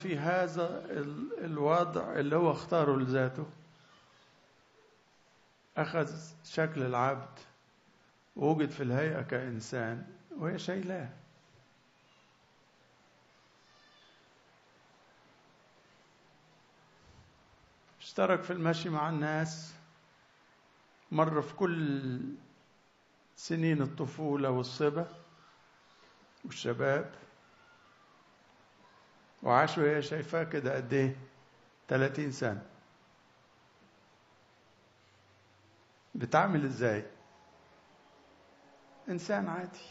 في هذا الوضع اللي هو اختاره لذاته أخذ شكل العبد ووجد في الهيئة كإنسان وهي شايلاه اشترك في المشي مع الناس مر في كل سنين الطفولة والصبا والشباب وعاش وهي شايفاه كده قد ايه 30 سنة بتعمل ازاي انسان عادي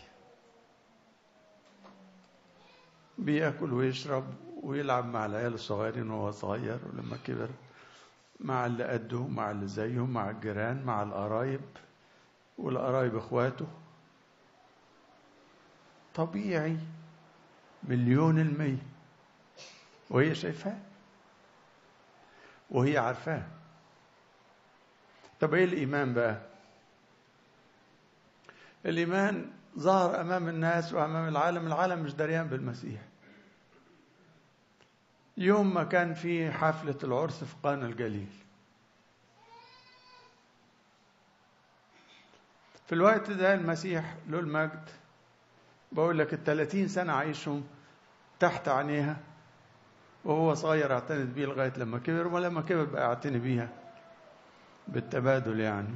بياكل ويشرب ويلعب مع العيال الصغيرين وهو صغير ولما كبر مع اللي قده مع اللي زيه مع الجيران مع القرايب والقرايب اخواته طبيعي مليون المية وهي شايفاه وهي عارفاه طب ايه الايمان بقى الايمان ظهر امام الناس وامام العالم العالم مش دريان بالمسيح يوم ما كان في حفلة العرس في قانا الجليل في الوقت ده المسيح له المجد بقول لك الثلاثين سنة عايشهم تحت عينيها وهو صغير اعتنت بيه لغاية لما كبر ولما كبر بقى اعتني بيها بالتبادل يعني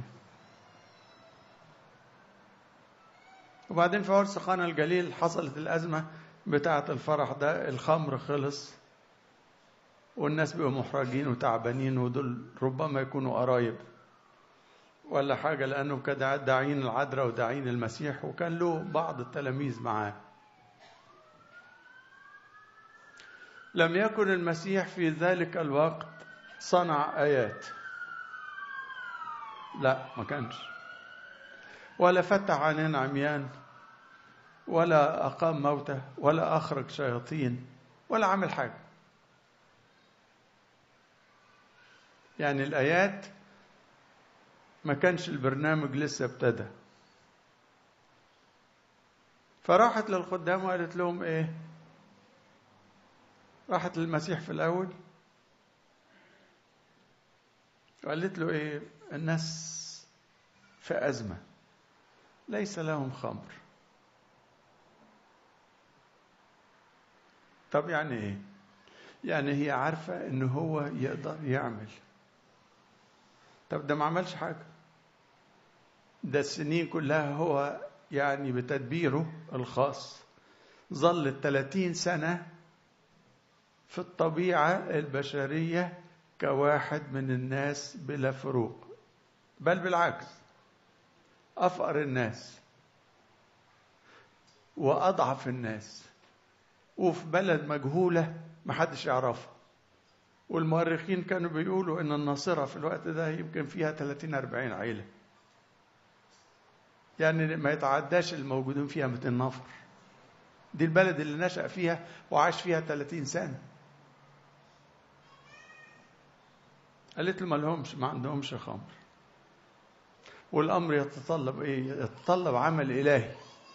وبعدين في عرس قانا الجليل حصلت الأزمة بتاعة الفرح ده الخمر خلص والناس بقوا محرجين وتعبانين ودول ربما يكونوا قرايب ولا حاجة لأنه كان داعين العذراء وداعين المسيح وكان له بعض التلاميذ معاه لم يكن المسيح في ذلك الوقت صنع آيات لا ما كانش ولا فتح عينين عميان ولا أقام موتى ولا أخرج شياطين ولا عمل حاجة يعني الآيات ما كانش البرنامج لسه ابتدى فراحت للخدام وقالت لهم ايه راحت للمسيح في الاول وقالت له ايه الناس في ازمه ليس لهم خمر طب يعني ايه يعني هي عارفه ان هو يقدر يعمل طب ده ما عملش حاجه ده السنين كلها هو يعني بتدبيره الخاص ظل الثلاثين سنة في الطبيعة البشرية كواحد من الناس بلا فروق بل بالعكس أفقر الناس وأضعف الناس وفي بلد مجهولة محدش يعرفها والمؤرخين كانوا بيقولوا إن الناصرة في الوقت ده يمكن فيها 30 40 عيلة يعني ما يتعداش الموجودين فيها 200 نفر دي البلد اللي نشأ فيها وعاش فيها 30 سنة قالت له ما لهمش ما عندهمش خمر والأمر يتطلب إيه؟ يتطلب عمل إلهي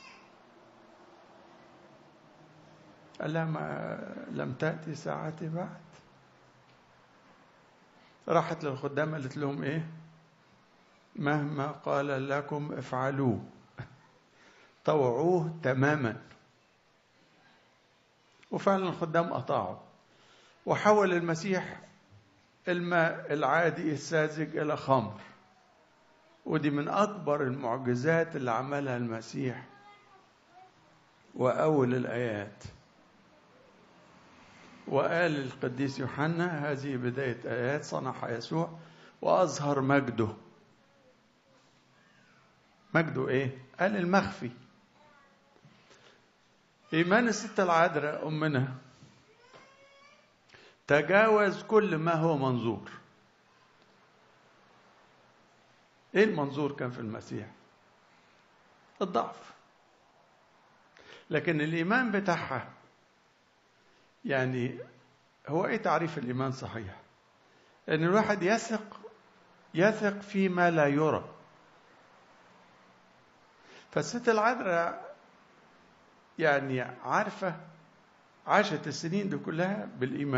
قال لها ما لم تأتي ساعتي بعد راحت للخدام قالت لهم إيه مهما قال لكم افعلوه طوعوه تماما وفعلا الخدام أطاعوا وحول المسيح الماء العادي الساذج إلى خمر ودي من أكبر المعجزات اللي عملها المسيح وأول الآيات وقال القديس يوحنا هذه بداية آيات صنعها يسوع وأظهر مجده مجده ايه قال المخفي ايمان الستة العذراء امنا تجاوز كل ما هو منظور ايه المنظور كان في المسيح الضعف لكن الايمان بتاعها يعني هو ايه تعريف الايمان صحيح ان الواحد يثق يثق فيما لا يرى فالست العذراء يعني عارفة عاشت السنين دي كلها بالإيمان